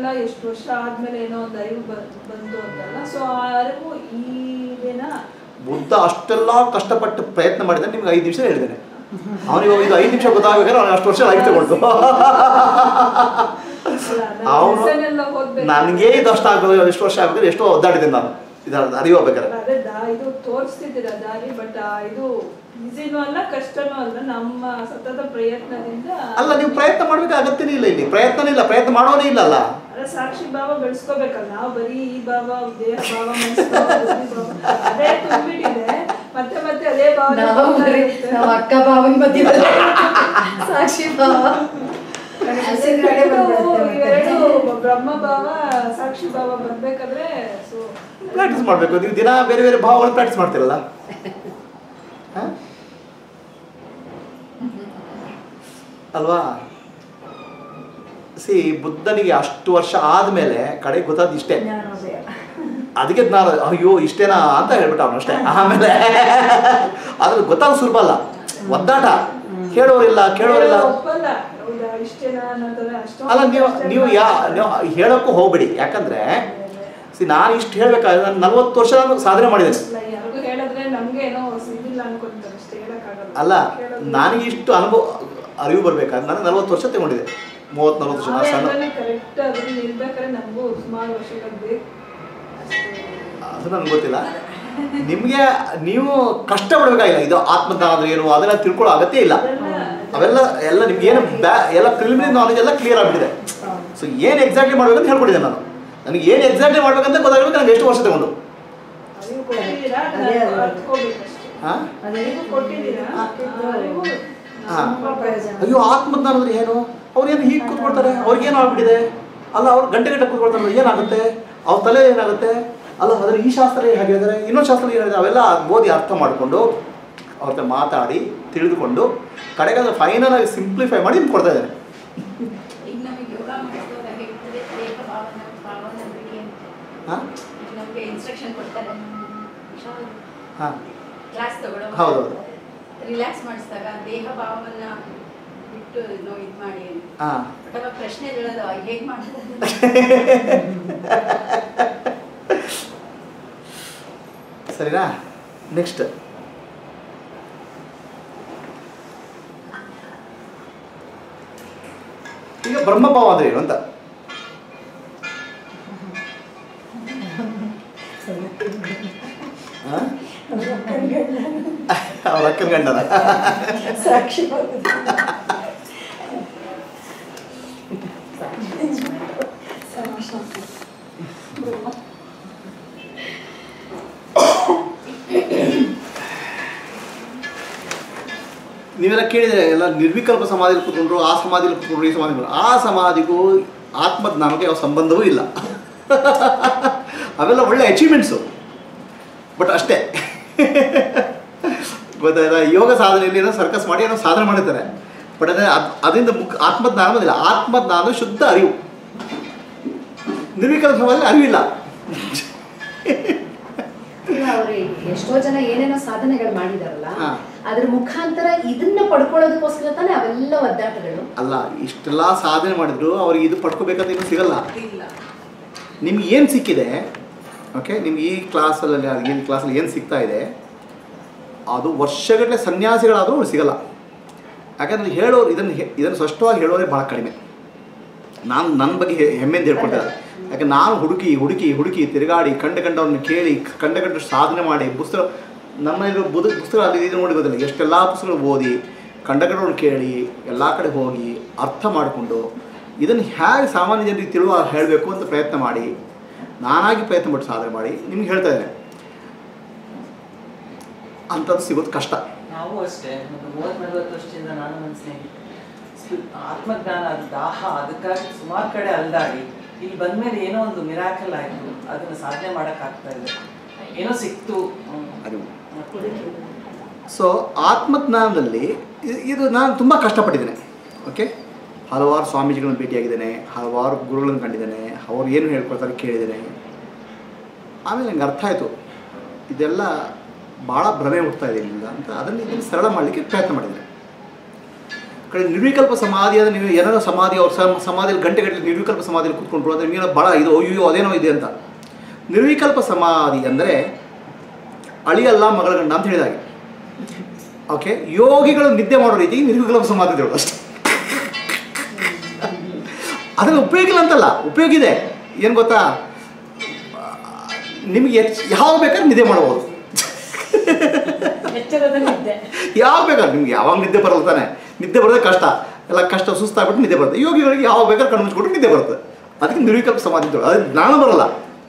ಎಲ್ಲ ಎಷ್ಟು ವರ್ಷ ಆದ್ಮೇಲೆ ಏನೋ ಒಂದು ಅರಿವು ಬ- ಬಂತು ಅಂತಲ್ಲ ಸೊ ಆ ಅರಿವು ಈ ದಿನ ಬುದ್ಧ ಅಷ್ಟೆಲ್ಲ ಕಷ್ಟಪಟ್ಟು ಪ್ರಯತ್ನ ಮಾಡಿದ್ರೆ ನಿಮ್ಗೆ ಐದು ನಿಮಿಷ ಹೇಳಿದ್ದೇನೆ ಅವನಿಗೆ ಇದು ಐದು ನಿಮಿಷ ಗೊತ್ತಾಗಬೇಕಾದ್ರೆ ಅವ್ನು ಅಷ್ಟು ವರ್ಷ ಲೈಫ್ ತಗೊಂಡು ಅವನು ನನಗೆ ಇದು ಅಷ್ಟ ಆಗಬೇಕು ಎಷ್ಟು ವರ್ಷ ಆಗ್ಬೇಕಾದ್ರೆ ಎಷ್ಟೋ ಒದ್ದಾಡಿದ್ದೇನೆ ನಾನು ಇದರ ಅರಿವು ಹೋಗ್ಬೇಕಾದ್ರೆ ಅದೇ ದಾ- ಇದು ತೋರಿಸ್ತಿದ್ದೀರ ದಾರಿ ಬಟ್ ಇದು ಈಸಿನೂ ಅಲ್ಲ ಕಷ್ಟನೂ ಅಲ್ಲ ನಮ್ಮ ಸತತ ಪ್ರಯತ್ನದಿಂದ ಅಲ್ಲ ನೀವು ಪ್ರಯತ್ನ ಮಾಡ್ಬೇಕು ಅಗತ್ಯನೇ ಇಲ್ಲ ಇಲ್ಲಿ ಪ್ರಯತ್ನನೇ ಇಲ್ಲ ಪ್ರಯತ್ನ ಮಾಡೋನೇ ಇಲ್ಲಲ್ಲ ಅದೇ ಸಾಕ್ಷಿ ಭಾವ ಬೆಳೆಸ್ಕೋಬೇಕಲ್ಲ ನಾವು ಬರೀ ಈ ಭಾವ ದೇಹ ಭಾವ ಮನಸ್ಸು ಭಾವ, ಬುದ್ಧಿ ಭಾವ ಅದೇ ತುಂಬಿಟ್ಟಿದೆ ಮತ್ತೆ ಮತ್ತೆ ಅದೇ ಭಾವ ನಾವು ಬರೀ ನಾವು ಅಕ್ಕ ಭಾವನ ಮಧ್ಯೆ ಸಾಕ್ಷಿ ಭಾವ ಇವೆರಡು ಬ್ರಹ್ಮ ಭಾವ ಸಾಕ್ಷಿ ಭಾವ ಬರ್ಬೇಕಾದ್ರೆ ಸೊ ಪ್ರಾಕ್ಟೀಸ್ ಮಾಡಬೇಕು ನೀವು ದಿನ ಬೇರೆ ಬೇರೆ ಭಾವಗಳು ಪ್ರಾಕ್ಟೀಸ್ ಮಾಡ್ತೀರಲ್ಲ ಹ? ಅಲ್ವಾ ಸಿ ಬುದ್ಧನಿಗೆ ಅಷ್ಟು ವರ್ಷ ಆದ್ಮೇಲೆ ಕಡೆ ಗೊತ್ತಾದ ಇಷ್ಟೇ ಜ್ಞಾನೋದಯ ಅದಕ್ಕೆ ನಾನು ಅಯ್ಯೋ ಇಷ್ಟೇನಾ ಅಂತ ಹೇಳ್ಬಿಟ್ಟು ಅವನು ಅಷ್ಟೇ ಆಮೇಲೆ ಅದ್ರ ಗೊತ್ತಾಗ ಸುಲಭ ಅಲ್ಲ ಒದ್ದಾಟ ಕೇಳೋರಿಲ್ಲ ಕೇಳೋರಿಲ್ಲ ಒಪ್ಪಲ್ಲ ಹೌದಾ ಇಷ್ಟೇನಾ ಅನ್ನೋದಲ್ಲ ಅಷ್ಟೊಂದು ಅಲ್ಲ ನೀವು ಕಷ್ಟ ನೀವು ಯಾ ನೀವು ಹೇಳೋಕ್ಕೂ ಹೋಗ್ಬೇಡಿ ಯಾಕಂದ್ರೆ ಸಿ ನಾನು ಇಷ್ಟು ಹೇಳ್ಬೇಕಾದ್ರೆ ನಾನು ನಲ್ವತ್ತು ವರ್ಷ ನಾನು ಸಾಧನೆ ಮಾಡಿದ್ದೇನೆ ಇಲ್ಲ, ಯಾರಿಗೂ ಹೇಳಿದ್ರೆ ನಮ್ಗೆ ಏನೋ ಸಿಗಿಲ್ಲ ಅನ್ಕೊಂತಾರೆ ಅಷ್ಟೇ ಹೇಳಕ್ಕಾಗಲ್ಲ ಅಲ್ಲ ಕೇಳೋದು- ನನಗೆ ಇಷ್ಟು ಅನುಭವ ಅರಿವು ಬರ್ಬೇಕಾದ್ರೆ ನನಗೆ ನಲ್ವತ್ತು ವರ್ಷ ತಗೊಂಡಿದೆ ಮೂವತ್ತು ನಲ್ವತ್ತು ವರ್ಷ ನಾನು ಸಣ್ಣ ಕರೆಕ್ಟ್ ಅದ್ರಲ್ಲಿ ನಿಲ್ಬೇಕಾದ್ರೆ ನಮಗೂ ಸುಮಾರು ವರ್ಷಗಳು ಬೇಕು ಅಷ್ಟು ಅದು ನನಗೆ ಗೊತ್ತಿಲ್ಲ ನಿಮಗೆ ನೀವು ಕಷ್ಟ ಪಡಬೇಕಾಗಿಲ್ಲ ಇದು ಆತ್ಮಜ್ಞಾನ ಅಂದ್ರೆ ಏನು ಅದೆಲ್ಲ ತಿಳ್ಕೊಳ್ಳೋ ಅಗತ್ಯ ಇಲ್ಲ ಅವೆಲ್ಲ ಎಲ್ಲ ನಿಮ್ಗೆ ಏನು ಬ್ಯಾ ಎಲ್ಲ ಪ್ರಿಲಿಮಿನರಿ ನಾಲೆಜ್ ಎಲ್ಲ ಕ್ಲಿಯರ್ ಆಗಿಬಿಟ್ಟಿದೆ ಸೊ ಏನು ಎಕ್ಸಾಕ್ಟ್ಲಿ ಮಾಡ್ಬೇಕಂತ ಹೇಳ್ಕೊಟ್ಟಿದ್ದೆ ನಾನು ನನಗೆ ಏನು ಎಕ್ಸಾಕ್ಟ್ಲಿ ಮಾಡ್ಬೇಕಂತ ಗೊತ್ತಾಗಬೇಕು ನನಗೆ ಎಷ್ಟು ವರ್ಷ ತಗೊಂಡು ಅರಿವು ಕೊಟ್ಟಿದ್ದೀರಾ ಅದನ್ನ ಅದೇ ಅದು. ಅರ್ಥಕೋಬೇಕಷ್ಟೇ ಹಾಂ ಅರಿವು ಕೊಟ್ಟಿದ್ದೀರಾ ಆ ಅರಿವು ಹಾ. ತುಂಬಾ ಪ್ರಯೋಜನ ಅಯ್ಯೋ ಆತ್ಮಜ್ಞಾನ ಅಂದ್ರೆ ಏನು ಅವ್ರೇನು ಹೀಗೆ ಕೂತ್ಕೊಳ್ತಾರೆ ಅವ್ರಿಗೇನು ಆಗ್ಬಿಟ್ಟಿದೆ ಅಲ್ಲ ಅವ್ರು ಗಂಟೆ ಗಂಟೆ ಕೂತ್ಕೊಳ್ತಾರೆ ಏನಾಗುತ್ತೆ ಅವ್ರ ತಲೆ ಏನಾಗುತ್ತೆ ಅಲ್ಲ ಅದ್ರ ಈ ಶಾಸ್ತ್ರ ಹೇಗೆ ಹೇಳಿದ್ದಾರೆ ಇನ್ನೊಂದು ಶಾಸ್ತ್ರ ಏನು ಹೇಳಿದ್ದಾರೆ ಅವೆಲ್ಲ ಓದಿ ಅರ್ಥ ಮಾಡಿಕೊಂಡು ಅವ್ರ ಹತ್ರ ಮಾತಾಡಿ ತಿಳಿದುಕೊಂಡು ಕಡೆಗೆ ಅದು ಫೈನಲ್ ಆಗಿ ಸಿಂಪ್ಲಿಫೈ ಮಾಡಿ ನಿಮ್ಗೆ ಕೊಡ್ತಾ ಇದ್ದಾರೆ ಈಗ ನಮಗೆ ಯೋಗ ಮಾಡಿಸುವಾಗ ಹೇಳ್ತಾರೆ ದೇಹ ಭಾವನ ಭಾವನ ಅಂದ್ರೆ ಏನು ಹಾಂ ಈಗ ನಮಗೆ ಇನ್ಸ್ಟ್ರಕ್ಷನ್ ಕೊಡ್ತಾರೆ ಹಾಂ ಕ್ಲಾಸ್ ತಗೊಳ್ಳೋ ಹೌದೌದು. ರಿಲ್ಯಾಕ್ಸ್ ಮಾಡಿಸಿದಾಗ ದೇಹ ಭಾವನ ಬಿಟ್ಟು ನಾವು ಇದು ಮಾಡಿ ಅಂತ. ಹಾಂ ಬಟ್ ಅವಾಗ ಪ್ರಶ್ನೆ ಹೇಳೋದು ಹೇಗೆ ಮಾಡ್ತಾರೆ ಸರಿನಾ ನೆಕ್ಸ್ಟ್ ಈಗ ಬ್ರಹ್ಮಭಾವ ಅಂದ್ರೆ ಏನು ಅಂತ ಆ? ಅವ್ರ ಅಕ್ಕನ ಗಂಡನ ಸಾಕ್ಷಿ ಭಾವ ನೀವೆಲ್ಲ ಕೇಳಿದ್ರೆ ಎಲ್ಲ ನಿರ್ವಿಕಲ್ಪ ಸಮಾಧಿಯಲ್ಲಿ ಕೂತ್ಕೊಂಡ್ರು ಆ ಸಮಾಧಿಯಲ್ಲಿ ಕೂತ್ಕೊಂಡ್ರು ಈ ಸಮಾಧಿ ಆ ಸಮಾಧಿಗೂ ಆತ್ಮಜ್ಞಾನಕ್ಕೆ ಯಾವ ಸಂಬಂಧವೂ ಇಲ್ಲ ಅವೆಲ್ಲ ಒಳ್ಳೆ ಅಚೀವ್ಮೆಂಟ್ಸು ಬಟ್ ಅಷ್ಟೇ ಗೊತ್ತಾಯ್ತಾ ಯೋಗ ಸಾಧನೆಯಲ್ಲಿ ಏನೋ ಸರ್ಕಸ್ ಮಾಡಿ ಏನೋ ಸಾಧನೆ ಮಾಡಿರ್ತಾರೆ ಬಟ್ ಅದೇ ಅದ್ ಅದರಿಂದ ಮುಖ ಆತ್ಮಜ್ಞಾನ ಬಂದಿಲ್ಲ ಆತ್ಮಜ್ಞಾನ ಶುದ್ಧ ಅರಿವು ನಿರ್ವಿಕಲ್ಪ ಸಮಾಧಿಯಲ್ಲಿ ಅರಿವಿಲ್ಲ ಇಲ್ಲ ಅವ್ರು ಎಷ್ಟೋ ಜನ ಏನೇನೋ ಸಾಧನೆಗಳು ಮಾಡಿದಾರಲ್ಲ ಹಾ. ಅದ್ರ ಮುಖಾಂತರ ಇದನ್ನ ಪಡ್ಕೊಳ್ಳೋದಕ್ಕೋಸ್ಕರ ತಾನೇ ಅವೆಲ್ಲ ಒದ್ದಾಟಗಳು ಅಲ್ಲ ಇಷ್ಟೆಲ್ಲ ಸಾಧನೆ ಮಾಡಿದ್ರು ಅವ್ರಿಗೆ ಇದು ಪಡ್ಕೋಬೇಕಂತ ಇನ್ನೂ ಸಿಗಲ್ಲ ಇಲ್ಲ ನಿಮ್ಗೆ ಏನು ಸಿಕ್ಕಿದೆ ಓಕೆ ನಿಮ್ಗೆ ಈ ಕ್ಲಾಸಲ್ಲಿ ಏನು ಕ್ಲಾಸಲ್ಲಿ ಏನು ಸಿಗ್ತಾ ಇದೆ ಅದು ವರ್ಷಗಟ್ಟಲೆ ಸನ್ಯಾಸಿಗಳಾದರೂ ಅವ್ರು ಸಿಗಲ್ಲ ಯಾಕಂದ್ರೆ ಹೇಳೋರು ಇದನ್ನು ಹೆ- ಇದನ್ನು ಸ್ಪಷ್ಟವಾಗಿ ಹೇಳೋರೇ ಭಾಳ ಕಡಿಮೆ ನಾನು ನನ್ನ ಬಗ್ಗೆ ಹೆ- ಹೆಮ್ಮೆಯಿಂದ ಹೇಳ್ಕೊಳ್ತಾರೆ ಯಾಕೆ ನಾನು ಹುಡುಕಿ ಹುಡುಕಿ ಹುಡುಕಿ ತಿರುಗಾಡಿ ಕಂಡ ಕಂಡವ್ರನ್ನ ಕೇಳಿ ಕಂಡ ಕಂಡ ಸಾಧನೆ ಮಾಡಿ ಪುಸ್ತಕ ನಮ್ಮಲ್ಲಿರೋ ಬುದ ಪುಸ್ತಕ ಅಲ್ಲಿ ಇದು ನೋಡಿ ಗೊತ್ತಿಲ್ಲ ಎಷ್ಟೆಲ್ಲ ಪುಸ್ತಕಗಳು ಓದಿ ಕಂಡ ಕಂಡವ್ರನ್ನ ಕೇಳಿ ಎಲ್ಲ ಕಡೆ ಹೋಗಿ ಅರ್ಥ ಮಾಡಿಕೊಂಡು ಇದನ್ನು ಹೇಗೆ ಸಾಮಾನ್ಯ ಜನರಿಗೆ ತಿಳುವ ಹೇಳಬೇಕು ಅಂತ ಪ್ರಯತ್ನ ಮಾಡಿ ನಾನಾಗಿ ಪ್ರಯತ್ನ ಪಟ್ಟು ಸಾಧನೆ ಮಾಡಿ ನಿಮ್ಗೆ ಹೇಳ್ತಾ ಇದ್ದೇನೆ ಅಂಥದ್ದು ಸಿಗೋದು ಕಷ್ಟ ನಾವು ಅಷ್ಟೇ ಒಂದು ಮೂವತ್ತು ನಲವತ್ತು ವರ್ಷದಿಂದ ನಾನು ನನ್ನ ಸ್ನೇಹಿತ ಸ್ಪಿ- ಆತ್ಮಜ್ಞಾನ ಅದು ದಾಹ ಅದಕ್ಕಾಗಿ ಸುಮಾರು ಕಡೆ ಅಲ್ದಾಡಿ ಇಲ್ಲಿ ಬಂದ್ಮೇಲೆ ಏನೋ ಒಂದು ಮಿರಾಕಲ್ ಆಯ್ತು ಅದನ್ನ ಸಾಧನೆ ಮಾಡಕ್ ಆಗ್ತಾ ಇದೆ ಏನೋ ಸಿಕ್ತು ಹ್ಮ್. ಅರಿವು ಮತ್ತೆ ಸೊ ಆತ್ಮಜ್ಞಾನದಲ್ಲಿ ಇ- ಇದು ನಾನು ತುಂಬ ಕಷ್ಟಪಟ್ಟಿದ್ದೇನೆ ಓಕೆ ಹಲವಾರು ಸ್ವಾಮೀಜಿಗಳನ್ನು ಭೇಟಿಯಾಗಿದ್ದೇನೆ ಹಲವಾರು ಗುರುಗಳನ್ನು ಕಂಡಿದ್ದೇನೆ ಅವ್ರು ಏನು ಹೇಳ್ಕೊಳ್ತಾರೆ ಕೇಳಿದ್ದೇನೆ ಆಮೇಲೆ ನಂಗೆ ಅರ್ಥ ಆಯಿತು ಇದೆಲ್ಲ ಭಾಳ ಭ್ರಮೆ ಹುಡ್ತಾ ಇದೆ ಇಲ್ಲಿಂದ ಅಂತ ಅದನ್ನು ಇದನ್ನು ಸರಳ ಮಾಡಲಿಕ್ಕೆ ಪ್ರಯತ್ನ ಮಾಡಿದ್ದೇನೆ ಕಡೆ ನಿರ್ವಿಕಲ್ಪ ಸಮಾಧಿ ಅಂದರೆ ನೀವು ಏನಾದ್ರು ಸಮಾಧಿ ಅವ್ರ ಸಮ ಸಮಾಧಿಯಲ್ಲಿ ಗಂಟೆಗಟ್ಟಲೆ ನಿರ್ವಿಕಲ್ಪ ಸಮಾಧಿಯಲ್ಲಿ ಕೂತ್ಕೊಂಡ್ರು ಅಂದರೆ ನಿಮಗೆಲ್ಲ ಭಾಳ ಇದು ಅಯ್ಯೋ ಅದೇನೋ ಇದೆ ಅಂತ ನಿರ್ವಿಕಲ್ಪ ಸಮಾಧಿ ಅಂದರೆ ಅಳಿಯಲ್ಲ ಮಗಳ ಗಂಡ ಅಂತ ಹೇಳಿದಾಗೆ ಓಕೆ ಯೋಗಿಗಳು ನಿದ್ದೆ ಮಾಡೋ ರೀತಿ ನಿರ್ವಿಕಲ್ಪ ಸಮಾಧಿ ಇರೋದು ಅಷ್ಟೇ ಅದರಲ್ಲಿ ಉಪಯೋಗ ಇಲ್ಲ ಅಂತಲ್ಲ ಉಪಯೋಗ ಇದೆ ಏನು ಗೊತ್ತಾ ನಿಮಗೆ ಎಚ್- ಯಾವಾಗ ಬೇಕಾದ್ರೆ ನಿದ್ದೆ ಮಾಡ್ಬೋದು ಎಚ್ಚರದಲ್ಲಿದ್ದೆ ಯಾವಾಗ ಬೇಕಾದ್ರೆ ನಿಮ್ಗೆ ಯಾವಾಗ ನಿದ್ದೆ ಬರಲ್ಲ ತಾನೆ ನಿದ್ದೆ ಬರೋದೇ ಕಷ್ಟ ಎಲ್ಲ ಕಷ್ಟ ಸುಸ್ತಾಗ್ಬಿಟ್ಟು ನಿದ್ದೆ ಬರುತ್ತೆ ಯೋಗಿಗಳಿಗೆ ಯಾವಾಗ ಬೇಕಾದ್ರೆ ಕಣ್ಣು ಮುಚ್ಚಿಬಿಟ್ಟು ನಿದ್ದೆ ಬರುತ್ತೆ ಅದಕ್ಕೆ ನಿರ್ವಿಕಲ್ಪ ಸಮಾಧಿ ಅಂತ ಹೇಳೋದು. ಅದು ಜ್ಞಾನ ಬರಲ್ಲ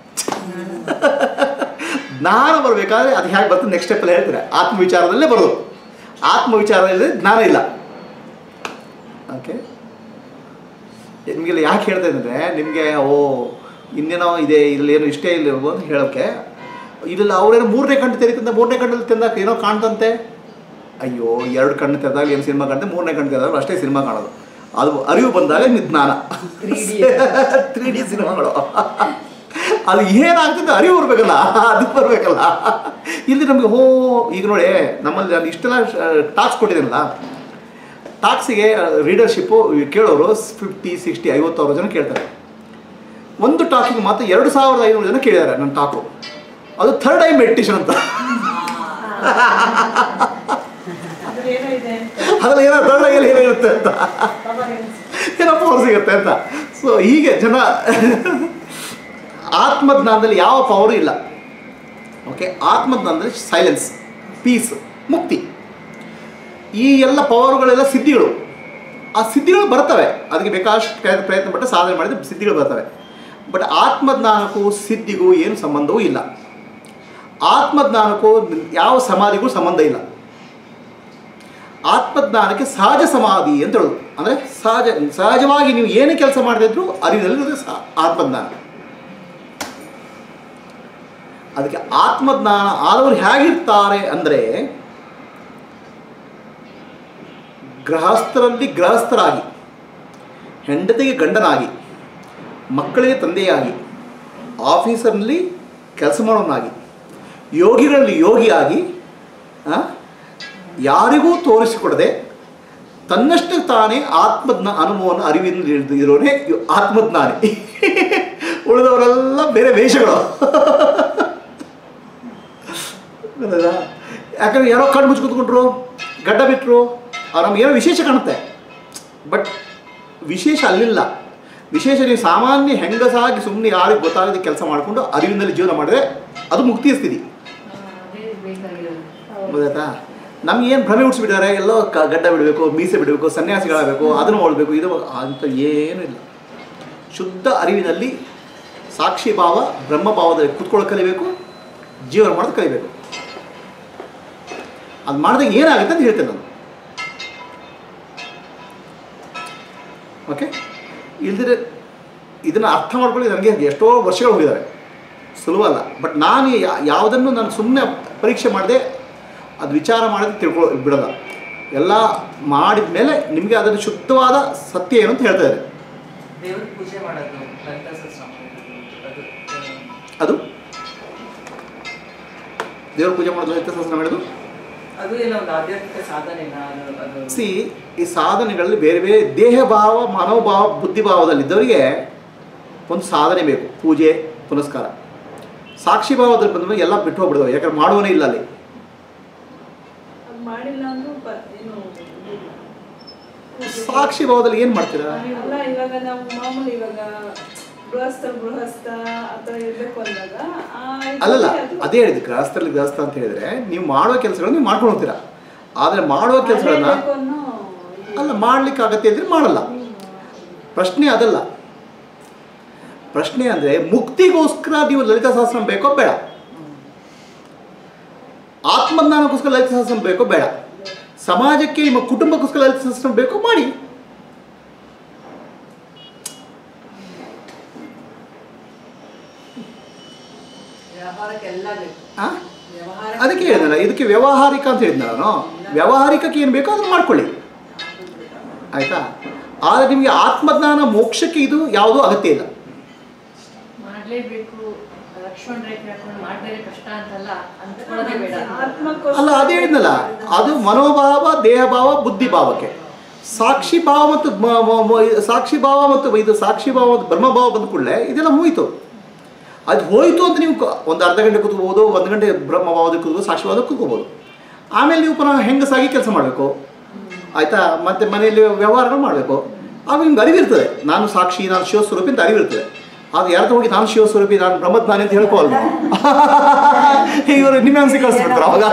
ಜ್ಞಾನ ಬರಬೇಕಾದ್ರೆ ಅದು ಹೇಗೆ ಬರ್ತದೆ ನೆಕ್ಸ್ಟ್ ಸ್ಟೆಪ್ಪಲ್ಲಿ ಹೇಳ್ತಾರೆ ಆತ್ಮವಿಚಾರದಲ್ಲೇ ಬರೋದು ಆತ್ಮವಿಚಾರದಲ್ಲಿ ಜ್ಞಾನ ಇಲ್ಲ ಓಕೆ ನಿಮಗೆಲ್ಲ ಯಾಕೆ ಹೇಳ್ತಾ ಇದ್ದರೆ ನಿಮಗೆ ಓ ಇನ್ನೇನೋ ಇದೆ ಇದರಲ್ಲಿ ಏನೋ ಇಷ್ಟೇ ಇಲ್ಲ ಅಂತ ಹೇಳೋಕ್ಕೆ ಇದೆಲ್ಲ ಅವರೇನೋ ಮೂರನೇ ಕಣ್ಣು ತೆರೀತಂತೆ ಮೂರನೇ ಕಣ್ಣಲ್ಲಿ ತಿಂದಾಗ ಏನೋ ಕಾಣ್ತಂತೆ ಅಯ್ಯೋ ಎರಡು ಕಣ್ಣು ತೆರೆದಾಗ ಏನು ಸಿನಿಮಾ ಕಾಣ್ತೆ ಮೂರನೇ ಕಣ್ಣು ತೆರೆದಾಗ ಅಷ್ಟೇ ಸಿನಿಮಾ ಕಾಣೋದು ಅದು ಅರಿವು ಬಂದಾಗ ನಿಮ್ಗೆ ಜ್ಞಾನ ತ್ರೀ ಡಿ ಸಿನಿಮಾಗಳು ಅದು ಏನಾಗ್ತದೆ ಅರಿವು ಬರಬೇಕಲ್ಲ ಅದು ಬರಬೇಕಲ್ಲ ಇಲ್ಲಿ ನಮಗೆ ಹೋ ಈಗ ನೋಡಿ ನಮ್ಮಲ್ಲಿ ನಾನು ಇಷ್ಟೆಲ್ಲ ಟಾಕ್ಸ್ ಕೊಟ್ಟಿದ್ದೀನಲ್ಲ ಟಾಕ್ಸಿಗೆ ರೀಡರ್ಶಿಪ್ಪು ಕೇಳೋರು ಫಿಫ್ಟಿ ಸಿಕ್ಸ್ಟಿ ಐವತ್ತು ಸಾವಿರ ಜನ ಕೇಳ್ತಾರೆ ಒಂದು ಟಾಕಿಗೆ ಮಾತ್ರ ಎರಡು ಸಾವಿರದ ಐನೂರು ಜನ ಕೇಳಿದ್ದಾರೆ ನನ್ನ ಟಾಕು ಅದು ಥರ್ಡ್ ಐ ಮೆಡಿಟೇಷನ್ ಅಂತ ಅದ್ರ ಏನೋ ಇದೆ ಅಂತ ಅದ್ರಲ್ಲಿ ಏನೋ ಥರ್ಡ್ ಐಯಲ್ಲಿ ಏನೋ ಇರುತ್ತೆ ಅಂತ ಬಾಬಾ ಹೇಳ್ತಾರೆ. ಏನೋ ಪವರ್ ಸಿಗುತ್ತೆ ಅಂತ ಸೊ ಹೀಗೆ ಜನ ಆತ್ಮಜ್ಞಾನದಲ್ಲಿ ಯಾವ ಪವರು ಇಲ್ಲ ಓಕೆ ಆತ್ಮಜ್ಞಾನದಲ್ಲಿ ಸೈಲೆನ್ಸ್ ಪೀಸ್ ಮುಕ್ತಿ ಈ ಎಲ್ಲ ಪವರ್ಗಳೆಲ್ಲ ಸಿದ್ಧಿಗಳು ಆ ಸಿದ್ಧಿಗಳು ಬರ್ತವೆ ಅದಕ್ಕೆ ಬೇಕಾದಷ್ಟು ಪ್ರಯತ್ನ ಪ್ರಯತ್ನ ಪಟ್ಟು ಸಾಧನೆ ಮಾಡಿದ್ರೆ ಸಿದ್ಧಿಗಳು ಬರ್ತವೆ ಬಟ್ ಆತ್ಮಜ್ಞಾನಕ್ಕೂ ಸಿದ್ಧಿಗೂ ಏನು ಸಂಬಂಧವೂ ಇಲ್ಲ ಆತ್ಮಜ್ಞಾನಕ್ಕೂ ಯಾವ ಸಮಾಧಿಗೂ ಸಂಬಂಧ ಇಲ್ಲ ಆತ್ಮಜ್ಞಾನಕ್ಕೆ ಸಹಜ ಸಮಾಧಿ ಅಂತ ಹೇಳೋದು ಅಂದರೆ ಸಹಜ ಸಹಜವಾಗಿ ನೀವು ಏನೇ ಕೆಲಸ ಮಾಡದಿದ್ರು ಅರಿವಿನಲ್ಲಿ ಸಹ ಆತ್ಮಜ್ಞಾನ ಅದಕ್ಕೆ ಆತ್ಮಜ್ಞಾನ ಆದವರು ಹೇಗಿರ್ತಾರೆ ಅಂದರೆ ಗೃಹಸ್ಥರಲ್ಲಿ ಗೃಹಸ್ಥರಾಗಿ ಹೆಂಡತಿಗೆ ಗಂಡನಾಗಿ ಮಕ್ಕಳಿಗೆ ತಂದೆಯಾಗಿ ಆಫೀಸರ್ನಲ್ಲಿ ಕೆಲಸ ಮಾಡೋನಾಗಿ ಯೋಗಿಗಳಲ್ಲಿ ಯೋಗಿಯಾಗಿ ಆ, ಯಾರಿಗೂ ತೋರಿಸಿಕೊಡದೆ ತನ್ನಷ್ಟು ತಾನೇ ಆತ್ಮಜ್ಞ ಅನುಭವವನ್ನು ಅರಿವಿನಲ್ಲಿ ಇಳಿದು ಇರೋನೇ ಇವ್ ಆತ್ಮಜ್ಞಾನಿ ಉಳಿದವರೆಲ್ಲ ಬೇರೆ ವೇಷಗಳು ಗೊತ್ತದಾ? ಯಾಕಂದ್ರೆ ಯಾರೋ ಕಣ್ಣು ಮುಚ್ಚಿ ಕೂತ್ಕೊಂಡ್ರು ಗಡ್ಡ ಬಿಟ್ಟರು ಅವ್ರು ನಮ್ಗೆ ಏನೋ ವಿಶೇಷ ಕಾಣುತ್ತೆ ಬಟ್ ವಿಶೇಷ ಅಲ್ಲಿಲ್ಲ ವಿಶೇಷ ನೀವು ಸಾಮಾನ್ಯ ಹೆಂಗಸಾಗಿ ಸುಮ್ಮನೆ ಯಾರಿಗೆ ಗೊತ್ತಾಗದೆ ಕೆಲಸ ಮಾಡಿಕೊಂಡು ಅರಿವಿನಲ್ಲಿ ಜೀವನ ಮಾಡಿದ್ರೆ ಅದು ಮುಕ್ತಿಯ ಸ್ಥಿತಿ ಅದೇ ಬೇಕಾಗಿರೋದು ಗೊತ್ತಾಯ್ತಾ ನಮ್ಗೆ ಏನು ಭ್ರಮೆ ಹುಟ್ಟಿಸ್ಬಿಟ್ಟಿದ್ದಾರೆ ಎಲ್ಲೋ ಕ ಗಡ್ಡ ಬಿಡಬೇಕು ಮೀಸೆ ಬಿಡಬೇಕು ಸನ್ಯಾಸಿಗಳಾಗಬೇಕು ಅದನ್ನು ಓಡಬೇಕು ಇದು ಅಂತ ಏನೂ ಇಲ್ಲ ಶುದ್ಧ ಅರಿವಿನಲ್ಲಿ ಸಾಕ್ಷಿ ಭಾವ ಬ್ರಹ್ಮಭಾವದಲ್ಲಿ ಕುತ್ಕೊಳ್ಳೋ ಕಲಿಬೇಕು ಜೀವನ ಮಾಡೋದು ಕಲಿಬೇಕು ಅದು ಮಾಡಿದಾಗ ಏನಾಗುತ್ತೆ ಅಂತ ಹೇಳ್ತೇನೆ ನಾನು ಓಕೆ ಇಲ್ದಿರೆ ಇದನ್ನು ಅರ್ಥ ಮಾಡ್ಕೊಳ್ಳಿ ನನಗೆ ಎಷ್ಟೋ ವರ್ಷಗಳು ಹೋಗಿದ್ದಾರೆ ಸುಲಭ ಅಲ್ಲ ಬಟ್ ನಾನು ಯಾ- ಯಾವುದನ್ನು ನಾನು ಸುಮ್ಮನೆ ಪರೀಕ್ಷೆ ಮಾಡಿದೆ ಅದು ವಿಚಾರ ಮಾಡಿದ್ರೆ ತಿಳ್ಕೊಳ್ಳೋ ಬಿಡಲ್ಲ ಎಲ್ಲ ಮಾಡಿದ ಮೇಲೆ ನಿಮಗೆ ಅದನ್ನು ಶುದ್ಧವಾದ ಸತ್ಯ ಏನು ಅಂತ ಹೇಳ್ತಾ ಇದ್ದಾರೆ ದೇವ್ರ ಪೂಜೆ ಮಾಡೋದು ಲಲಿತಾ ಸಹಸ್ರನಾಮ ಅದು ಆ, ಅದು ದೇವ್ರ ಪೂಜೆ ಮಾಡೋದು ಲಲಿತ ಸಹಸ್ರ ಮಾಡೋದು ಅದು ಎಲ್ಲ ಒಂದು ಆಧ್ಯಾತ್ಮಿಕ ಸಾಧನೆನ ಅದು ಅದು ಸಿ ಈ ಸಾಧನೆಗಳಲ್ಲಿ ಬೇರೆ ಬೇರೆ ದೇಹ ಭಾವ ಮನೋಭಾವ ಬುದ್ಧಿಭಾವದಲ್ಲಿದ್ದವರಿಗೆ ಒಂದು ಸಾಧನೆ ಬೇಕು ಪೂಜೆ ಪುನಸ್ಕಾರ ಸಾಕ್ಷಿ ಭಾವದಲ್ಲಿ ಬಂದಮೇಲೆ ಎಲ್ಲ ಬಿಟ್ಟು ಹೋಗ್ಬಿಡ್ತವೆ ಯಾಕಂದ್ರೆ ಮಾಡುವನೇ ಇಲ್ಲ ಅಲ್ಲಿ ಅದ್ ಮಾಡಿಲ್ಲ ಅಂದ್ರೂ ಪ- ಏನು ಇದಿಲ್ಲ. ಸಾಕ್ಷಿ ಭಾವದಲ್ಲಿ ಏನು ಮಾಡ್ತೀರಾ ಅಲ್ಲ ಇವಾಗ ನಾವು ಮಾಮೂಲಿ ಇವಾಗ ಗೃಹಸ್ಥ ಗೃಹಸ್ಥ ಆ ಥರ ಇರ್ಬೇಕು ಅಂದಾಗ ಆ ಇದ್ರಲ್ಲಿ ಅಲ್ಲಲ್ಲ ಅದು- ಅದೇ ಹೇಳಿದ್ದು ಗೃಹಸ್ಥರಲ್ಲಿ ಗೃಹಸ್ಥ ಅಂತ ಹೇಳಿದ್ರೆ ನೀವು ಮಾಡೋ ಕೆಲಸಗಳನ್ನ ನೀವು ಮಾಡ್ಕೊಂಡು ಹೋಗ್ತೀರಾ ಆದರೆ ಮಾಡುವ ಕೆಲಸಗಳನ್ನ ಮಾಡ್ಲೇಬೇಕು ಅನ್ನೋ ಇದು. ಅಲ್ಲ ಮಾಡ್ಲಿಕ್ಕೆ ಅಗತ್ಯ ಇದ್ರೆ ಮಾಡಲ್ಲ ಪ್ರಶ್ನೆ ಅದಲ್ಲ ಪ್ರಶ್ನೆ ಅಂದರೆ ಮುಕ್ತಿಗೋಸ್ಕರ ನೀವು ಲಲಿತಾ ಸಹಸ್ರಂ ಬೇಕೋ ಬೇಡ ಆತ್ಮಜ್ಞಾನಕ್ಕೋಸ್ಕರ ಲಲಿತ ಸಹಸ್ರಂ ಬೇಕೋ ಬೇಡ ಸಮಾಜಕ್ಕೆ ನಿಮ್ಮ ಕುಟುಂಬಕ್ಕೋಸ್ಕರ ಲಲಿತ ಸಹಸ್ರಂ ಬೇಕೋ ಮಾಡಿ ವ್ಯವಹಾರಕ್ಕೆಲ್ಲ ಬೇಕು ಆ? ವ್ಯವಹಾರ ಅದಕ್ಕೆ ಹೇಳಿದ್ನಲ್ಲ ಇದಕ್ಕೆ ವ್ಯಾವಹಾರಿಕ ಅಂತ ಹೇಳಿದ್ನ ನಾನು ವ್ಯಾವಹಾರಿಕಕ್ಕೆ ಏನು ಬೇಕೋ ಅದನ್ನು ಮಾಡ್ಕೊಳ್ಳಿ ಆಯಿತಾ ಆದರೆ ನಿಮಗೆ ಆತ್ಮಜ್ಞಾನ ಮೋಕ್ಷಕ್ಕೆ ಇದು ಯಾವುದೂ ಅಗತ್ಯ ಇಲ್ಲ ಮಾಡ್ಲೇಬೇಕು ಲಕ್ಷ್ಮಣ ರೇಖೆ ಹಾಕೊಂಡು ಮಾಡಿದ್ರೆ ಕಷ್ಟ ಅಂತಲ್ಲ ಅಂದ್ಕೊಳ್ಳೋದೇ ಬೇಡ ಆತ್ಮಕ್ಕೋಸ್ಕರ ಅಲ್ಲ ಅದೇ ಹೇಳಿದ್ನಲ್ಲ ಅದು ಮನೋಭಾವ ದೇಹಭಾವ ಬುದ್ಧಿಭಾವಕ್ಕೆ ಸಾಕ್ಷಿ ಭಾವ ಮತ್ತು ಮ- ಮ- ಮ- ಸಾಕ್ಷಿ ಭಾವ ಮತ್ತು ಇದು ಸಾಕ್ಷಿ ಭಾವ ಮತ್ತು ಬ್ರಹ್ಮಭಾವ ಬಂದ ಕೂಡಲೇ ಇದೆಲ್ಲ ಹೋಯಿತು ಅದು ಹೋಯಿತು ಅಂತ ನೀವು ಕ- ಒಂದು ಅರ್ಧ ಗಂಟೆ ಕೂತ್ಕೋಬೋದು ಒಂದು ಗಂಟೆ ಬ್ರಹ್ಮಭಾವದ ಕೂತ್ಕೋಬೋದು ಸಾಕ್ಷಿವಾದ ಕೂತ್ಕೋಬೋದು ಆಮೇಲೆ ನೀವು ಪುನಃ ಹೆಂಗಸಾಗಿ ಕೆಲಸ ಮಾಡಬೇಕು ಆಯಿತಾ ಮತ್ತು ಮನೆಯಲ್ಲಿ ವ್ಯವಹಾರಗಳು ಮಾಡಬೇಕು ಆಗ ನಿಮ್ಗೆ ಅರಿವಿರ್ತದೆ ನಾನು ಸಾಕ್ಷಿ ನಾನು ಶಿವಸ್ವರೂಪಿ ಅಂತ ಅರಿವಿರ್ತದೆ ಅದು ಯಾರ್ದು ಹೋಗಿ ನಾನು ಶಿವಸ್ವರೂಪಿ ನಾನು ಬ್ರಹ್ಮಜ್ಞಾನಿ ಅಂತ ಹೇಳ್ಕೋವಲ್ಲ ನಾವು ಇವರು ನಿಮ್ಮ ಅನ್ಸಿ ಕಳಿಸ್ಬಿಡ್ತಾರೆ ಅವಾಗ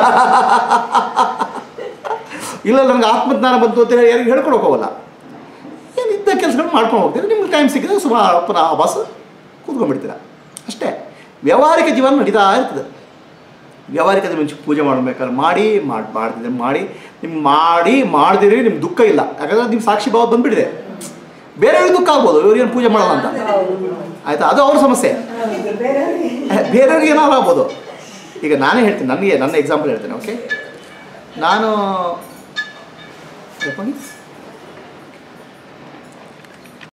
ಇಲ್ಲ ನನಗೆ ಆತ್ಮಜ್ಞಾನ ಬಂತು ಅಂತ ಹೇಳಿ ಯಾರಿಗೆ ಹೇಳ್ಕೊಳಕ್ ಹೋಗಲ್ಲ ಏನು ಇದ್ದ ಕೆಲಸಗಳು ಮಾಡ್ಕೊಂಡು ಹೋಗ್ತೀರಾ ನಿಮ್ಗೆ ಟೈಮ್ ಸಿಕ್ಕಿದ್ರೆ ಸುಮಾರು ಪುನಃ ವಾಪಸ್ ಕೂತ್ಕೊಂಡ್ಬಿಡ್ತೀರ ಅಷ್ಟೇ ವ್ಯಾವಹಾರಿಕ ಜೀವನ ನಡೀತಾ ಇರ್ತದೆ ವ್ಯಾವಹಾರಿಕದ ಮುಂಚೆ ಪೂಜೆ ಮಾಡಬೇಕಾದ್ರೆ ಮಾಡಿ ಮಾಡಿ ಮಾಡ್ತಿದ್ರೆ ಮಾಡಿ ನಿಮ್ಗೆ ಮಾಡಿ ಮಾಡಿದಿರಿ ನಿಮ್ಗೆ ದುಃಖ ಇಲ್ಲ ಯಾಕಂದ್ರೆ ನಿಮ್ಮ ಸಾಕ್ಷಿ ಭಾವ ಬಂದ್ಬಿಟ್ಟಿದೆ ಬೇರೆಯವ್ರಿಗೆ ದುಃಖ ಆಗ್ಬೋದು ಇವ್ರಿಗೇನು ಪೂಜೆ ಮಾಡಲ್ಲ ಅಂತ ಆಯಿತಾ ಅದು ಅವ್ರ ಸಮಸ್ಯೆ ಬೇರೆಯವ್ರಿಗೆ ಏನಾದ್ರು ಆಗ್ಬೋದು ಈಗ ನಾನೇ ಹೇಳ್ತೀನಿ ನನಗೆ ನನ್ನ ಎಕ್ಸಾಂಪಲ್ ಹೇಳ್ತೇನೆ ಓಕೆ ನಾನು ಹೇಳ್ಕೊಂಡು